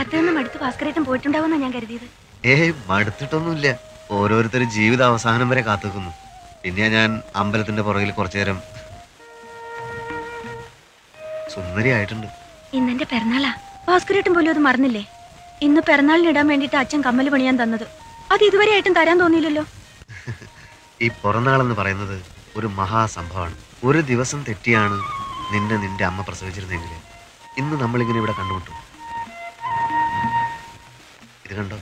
വെറുതെ ഒന്നും അടുത്ത് ഭാസ്കരേട്ടൻ പോയിട്ടുണ്ടാവുമെന്നാ ഞാൻ കരുതിയത് ഏയ് മടുത്തിട്ടൊന്നുമില്ല ഓരോരുത്തരും ജീവിത അവസാനം വരെ കാത്തുക്കുന്നു പിന്നെ ഞാൻ അമ്പലത്തിന്റെ പുറകിൽ കുറച്ചു നേരം സുന്ദരിയായിട്ടുണ്ട് ഇന്നെന്റെ പിറന്നാളാ ഭാസ്കരേട്ടൻ പോലും അത് മറന്നില്ലേ ഇന്ന് പിറന്നാളിന് ഇടാൻ വേണ്ടിട്ട് അച്ഛൻ കമ്മല് പണിയാൻ തന്നത് അത് ഇതുവരെ ആയിട്ടും തരാൻ തോന്നിയില്ലല്ലോ ഈ പിറന്നാളെന്ന് പറയുന്നത് ഒരു മഹാസംഭവമാണ് ഒരു ദിവസം തെറ്റിയാണ് നിന്നെ നിന്റെ അമ്മ പ്രസവിച്ചിരുന്നെങ്കിൽ ഇന്ന് നമ്മളിങ്ങനെ ഇവിടെ കണ്ടുമുട്ടും ഇത് കണ്ടോ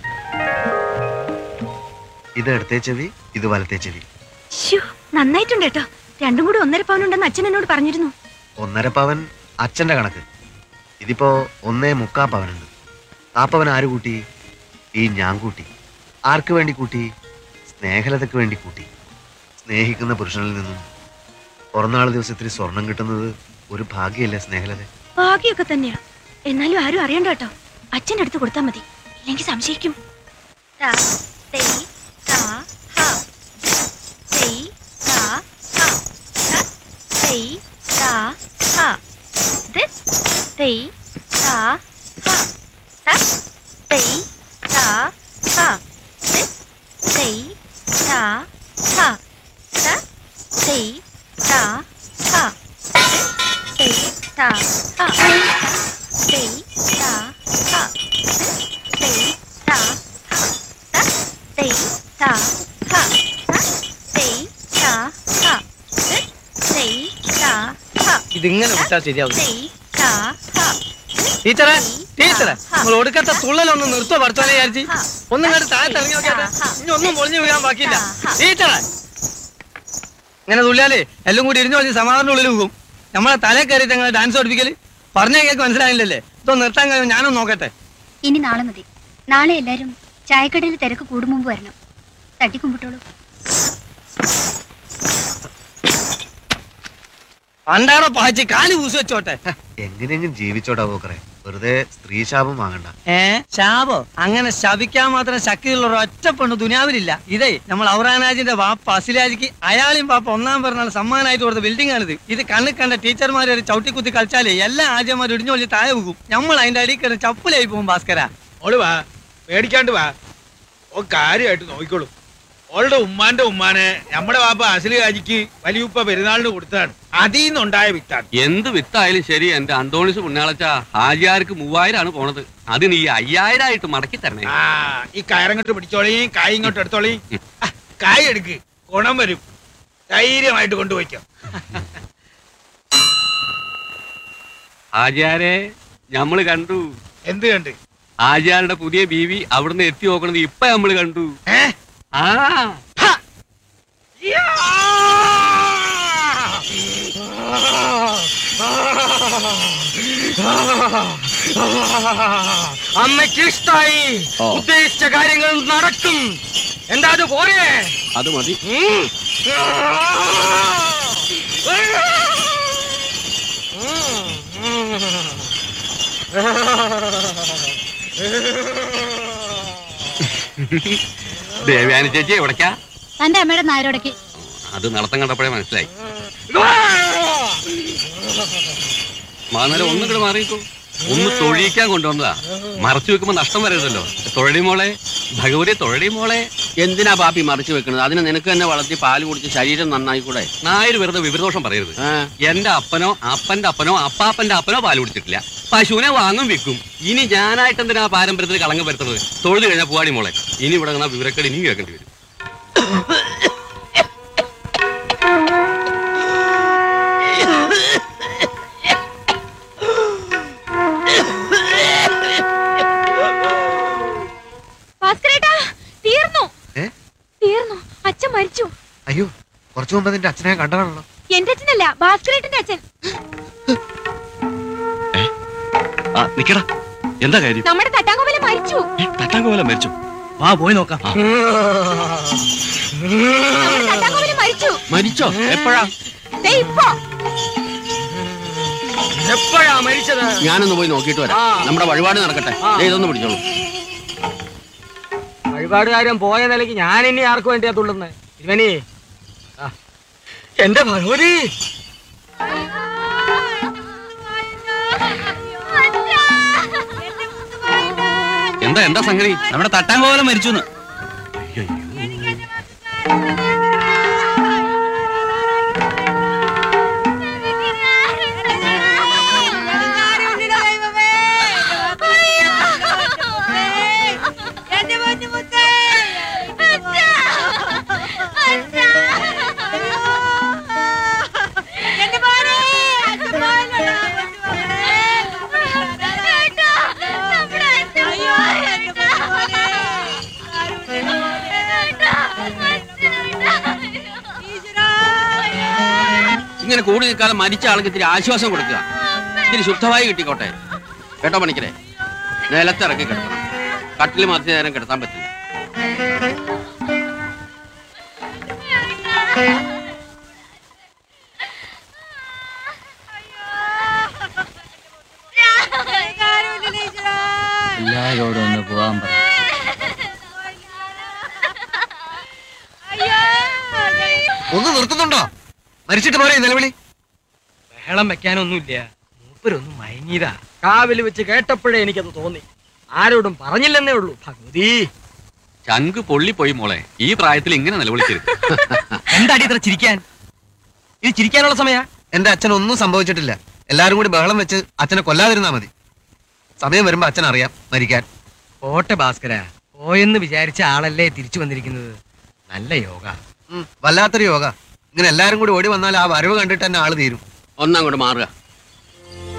ഇത് ഇടത്തെ ചെവി ഇത് വലത്തെ ചെവി ശ്ശോ, നന്നായിട്ടുണ്ട് കേട്ടോ രണ്ടും കൂടി ഒന്നര പവനുണ്ടെന്ന് അച്ഛൻ എന്നോട് പറഞ്ഞിരുന്നു ഒന്നര പവൻ അച്ഛന്റെ കണക്ക് ഇതിപ്പോ ഒന്നേ മുക്കാ പവനുണ്ട് ആ പവൻ ആര് കൂട്ടി ഈ ഞാൻ കൂട്ടി ആർക്ക് വേണ്ടി കൂട്ടി സ്നേഹലതയ്ക്ക് വേണ്ടി കൂട്ടി സ്നേഹിക്കുന്ന പുരുഷനിൽ നിന്നും പിറന്നാൾ ദിവസത്തിൽ സ്വർണം കിട്ടുന്നത് ഒരു ഭാഗ്യല്ലേ സ്നേഹലത ഭാഗ്യമൊക്കെ തന്നെയാ എന്നാലും ആരും അറിയണ്ട കേട്ടോ അച്ഛൻ്റെ അടുത്ത് കൊടുത്താൽ മതി ഇല്ലെങ്കിൽ സംശയിക്കും ത, തെയ്, ത, ഹ. തെയ്, ത, ഹ. ത, തെയ്, ത, ഹ. ഇത് തെയ്, ത, ഹ. ത, തെയ്, ത, ഹ. ഇത് തെയ്, ത, ഹ. ത, തെയ്, ത, ഹ. തെയ്, ത, ഹ. തെയ്, ത, ഹ. തെയ്, ത, ഹ. ത, തെയ്, ത, ഹ. ത, തെയ്, ത, ഹ. ത്, തെയ്, ത, ഹ. ഇതിങ്ങനെ വിട്ടാൽ ശരിയാവും തെയ്, ത, ഹ. ടീച്ചറെ ടീച്ചറെ നമ്മൾ ഒടുക്കത്തെ തുള്ളലൊന്ന് നിർത്തോ പഠിച്ചോനെ വിചാരിച്ച് ഹ. ഒന്നും കണ്ട് താഴെ ഇറങ്ങി നോക്കിയാട്ടെ ഇനി ഒന്നും പൊളിഞ്ഞു വീഴാൻ ബാക്കിയില്ല ടീച്ചറെ ഇങ്ങനെ തുള്ളിയാലേ എല്ലാം കൂടി ഇരിഞ്ഞു വെച്ച് സമാധാനം ഉള്ളിൽ പോകും നമ്മളെ തലേ കയറിയിട്ട് ഞങ്ങൾ ഡാൻസ് പഠിപ്പിക്കല് പറഞ്ഞ കേക്ക് മനസ്സിലായില്ലല്ലേ ഇതൊന്ന് നിർത്താൻ കഴിയും ഞാനൊന്ന് നോക്കട്ടെ ഇനി നാളെ മതി നാളെ എല്ലാരും ചായക്കടയിൽ തിരക്ക് കൂടും മുമ്പ് വരണം തട്ടിക്കുമ്പിട്ടോളൂ പണ്ടാടോ പാച്ചി കാല് പൂസ് വെച്ചോട്ടെ എങ്ങനെയെങ്കിലും ജീവിച്ചോടാ പോക്കറെ വെറുതെ സ്ത്രീ ശാപം വാങ്ങണ്ട ഏ ശാപോ അങ്ങനെ ശപിക്കാൻ മാത്രം ശക്തിയുള്ള ഒരു ഒറ്റ പെണ്ണ് ദുനിയാവിലില്ല ഇതേ നമ്മൾ ഔറാനാജിന്റെ വാപ്പ അസിലാജിക്ക് അയാളെയും പാപ്പ ഒന്നാം പിറന്നാൾ സമ്മാനമായിട്ട് കൊടുത്ത ബിൽഡിംഗ് ആണിത് ഇത് കണ്ണിൽ കണ്ട ടീച്ചർമാരെ ഒരു ചവിട്ടിക്കുത്തി കളിച്ചാലേ എല്ലാ ആദ്യമാരും ഇടിഞ്ഞു കൊല്ലി താഴെ പോകും നമ്മൾ അതിന്റെ അടിയിൽ കിടന്ന് ചപ്പലായി പോകും ഭാസ്കര ഓള് വാ പേടിക്കാണ്ട് വാ ഓ കാര്യമായിട്ട് നോക്കിക്കോളും ഓളുടെ ഉമ്മാന്റെ ഉമ്മാനെ നമ്മുടെ വാപ്പ അസലി രാജിക്ക് വലിയുപ്പ പെരുന്നാളിന് കൊടുത്തതാണ് അതിൽ നിന്നുണ്ടായ വിത്താണ് എന്ത് വിത്തായാലും ശരി എന്റെ അന്തോണിസ് പുണ്യാളച്ച ഹാജിയാർക്ക് മൂവായിരം ആണ് പോണത് അത് നീ അയ്യായിരം ആയിട്ട് മടക്കി തരണേ ആ ഈ കയറങ്ങോട്ട് പിടിച്ചോളീം കായ് ഇങ്ങോട്ട് എടുത്തോളീം ആ, കായ് എടുക്ക് ഗുണം വരും ധൈര്യമായിട്ട് കൊണ്ടുപോയിക്കോ ഹാജിയാരെ ഞമ്മള് കണ്ടു എന്ത് കണ്ട് ഹാജിയാരുടെ പുതിയ ബീവി അവിടുന്ന് എത്തി നോക്കണത് ഇപ്പൊ നമ്മള് കണ്ടു ഏ ആ യാ! അമ്മയ്ക്ക് ഇഷ്ടായി ഓ. ഉദ്ദേശിച്ച കാര്യങ്ങൾ നടക്കും എന്താ അത് പോരെ അത് മതി ദേവയാനി ചേച്ചി എവിടേക്കാ തന്റെ അമ്മയുടെ നായരോടക്ക് അത് നടത്തം കണ്ടപ്പോഴേ മനസ്സിലായി മാന്നേരം ഒന്നും കൂടെ മാറിയിക്കോ ഒന്ന് തൊഴിയിക്കാൻ കൊണ്ടുവന്നതാ മറച്ചു വെക്കുമ്പോ നഷ്ടം വരരുതല്ലോ തൊഴടി മോളെ ഭഗവതി തൊഴടി മോളെ എന്തിനാ പാപ്പി മറിച്ചു വെക്കുന്നത് അതിന് നിനക്ക് തന്നെ വളർത്തി പാല് കുടിച്ച് ശരീരം നന്നായിക്കൂടെ നായര് വെറുതെ വിവരദോഷം പറയരുത് ആ, എന്റെ അപ്പനോ അപ്പന്റെ അപ്പനോ അപ്പാപ്പന്റെ അപ്പനോ പാല് കുടിച്ചിട്ടില്ല പശുവിനെ വാങ്ങും വിൽക്കും ഇനി ഞാനായിട്ട് എന്തിനാ പാരമ്പര്യത്തിൽ കളങ്കം വരുത്തുന്നത് തൊഴുതു കഴിഞ്ഞാൽ പോവാടി മോളെ ഇനി ഇവിടെ നിന്നാ വിവരക്കേട് ഇനിയും കേൾക്കേണ്ടി വരും ഭാസ്കരേട്ടാ തീർന്നു ഏ തീർന്നു അച്ഛൻ മരിച്ചു അയ്യോ കുറച്ചു മുമ്പ് നിന്റെ അച്ഛനെ ഞാൻ കണ്ടതാണല്ലോ എന്റെ അച്ഛനല്ല ഭാസ്കരേട്ടന്റെ അച്ഛൻ ആ നിക്കടാ എന്താ കാര്യം നമ്മുടെ തട്ടാങ്കോവലെ മരിച്ചു തട്ടാങ്കോല മരിച്ചു ആ പോയി നോക്കാം നമ്മുടെ തട്ടാങ്കോവലെ മരിച്ചു മരിച്ചോ എപ്പോഴാ ദേ ഇപ്പോ എപ്പോഴാ മരിച്ചത് ഞാനൊന്ന് പോയി നോക്കിയിട്ട് വരാം നമ്മുടെ വഴിപാട് നടക്കട്ടെ ദേ ഇതൊന്ന് പിടിച്ചോളൂ വഴിപാടുകാരൻ പോയ നിലയ്ക്ക് ഞാൻ ഇനി ആർക്ക് വേണ്ടിയാ തുള്ളുന്നത് ഇവനേ ആ, എന്റെ ഭഗവതി എന്താ എന്താ സംഗതി നമ്മുടെ തട്ടാൻ പോലെ മരിച്ചു ഇങ്ങനെ കൂടി നിൽക്കാതെ മരിച്ച ആൾക്ക് ഇത്തിരി ആശ്വാസം കൊടുക്കുക ഇത്തിരി ശുദ്ധമായി കിട്ടിക്കോട്ടെ കേട്ടോ പണിക്കരെ നിലത്തിറക്കി കിടക്കണം കട്ടിൽ മധ്യ നേരം കിടത്താൻ പറ്റില്ല എല്ലാരോടും ഒന്ന് പോവാൻ പറ ഒന്ന് നിർത്തുന്നുണ്ടോ മരിച്ചിട്ട് പോരെ ഈ നിലവിളി ബഹളം വെക്കാനൊന്നുമില്ല മൂപ്പരൊന്നും മയങ്ങിയതാ കാവിൽ വെച്ച് കേട്ടപ്പോഴേ എനിക്കത് തോന്നി ആരോടും പറഞ്ഞില്ലെന്നേ ഉള്ളൂ ഭഗവതി ചങ്ക് പൊള്ളിപ്പോയി മോളെ ഈ പ്രായത്തിൽ ഇങ്ങനെ നിലവിളിക്കരുത് എന്താടി ഇത്ര ചിരിക്കാൻ ഇത് ചിരിക്കാനുള്ള സമയ എന്റെ അച്ഛൻ ഒന്നും സംഭവിച്ചിട്ടില്ല എല്ലാരും കൂടി ബഹളം വെച്ച് അച്ഛനെ കൊല്ലാതിരുന്നാ മതി സമയം വരുമ്പോ അച്ഛൻ അറിയാം മരിക്കാൻ ഓട്ടെ ഭാസ്കര പോയെന്ന് വിചാരിച്ച ആളല്ലേ തിരിച്ചു വന്നിരിക്കുന്നത് നല്ല യോഗ ഉം, വല്ലാത്തൊരു യോഗ ഇങ്ങനെ എല്ലാരും കൂടി ഓടി വന്നാൽ ആ വരവ് കണ്ടിട്ട് തന്നെ ആള് തീരും ഒന്നങ്ങോട്ട് മാറുക